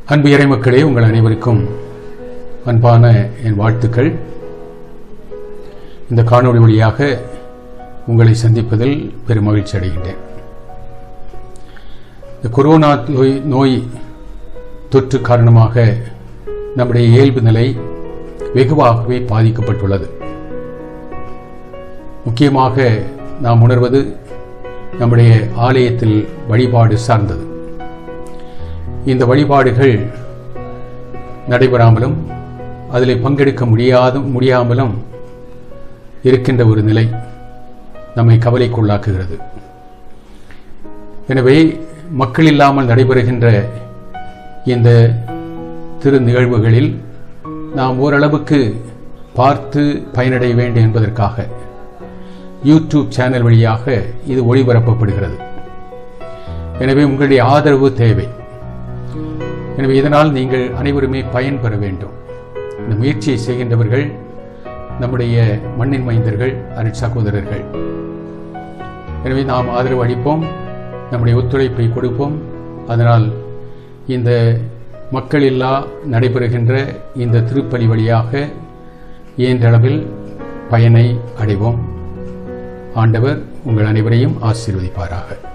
அன்பு இறைமக்களே உங்கள் அனைவருக்கும் அன்பான என் வாழ்த்துக்கள் இந்த காணொளி வழியாக உங்களை சந்திப்பதில் பெரும் மகிழ்ச்சி அடைகின்றேன் இந்த கொரோனா நோய் நோய் தொற்று காரணமாக நம்முடைய இயல்பு நிலை வெகுவாகவே பாதிக்கப்பட்டுள்ளது முக்கியமாக நாம் உணர்வது நம்முடைய ஆலயத்தில் வழிபாடு சார்ந்தது இந்த வழிபாடுகள் நடைபெறாமலும் அதில் பங்கெடுக்க முடியாத முடியாமலும் இருக்கின்ற ஒரு நிலை நம்மை கவலைக்குள்ளாக்குகிறது எனவே மக்கள் இல்லாமல் நடைபெறுகின்ற இந்த திரு நிகழ்வுகளில் நாம் ஓரளவுக்கு பார்த்து பயனடைய வேண்டும் என்பதற்காக யூடியூப் சேனல் வழியாக இது ஒளிபரப்பப்படுகிறது எனவே உங்களுடைய ஆதரவு தேவை எனவே இதனால் நீங்கள் அனைவருமே பயன்பெற வேண்டும் இந்த முயற்சியை செய்கின்றவர்கள் நம்முடைய மண்ணின் மைந்தர்கள் அருட் சகோதரர்கள் எனவே நாம் ஆதரவு அளிப்போம் நம்முடைய ஒத்துழைப்பை கொடுப்போம் அதனால் இந்த மக்கள் இல்லா நடைபெறுகின்ற இந்த திருப்பலி வழியாக இயன்றளவில் பயனை அடைவோம் ஆண்டவர் உங்கள் அனைவரையும் ஆசீர்வதிப்பாராக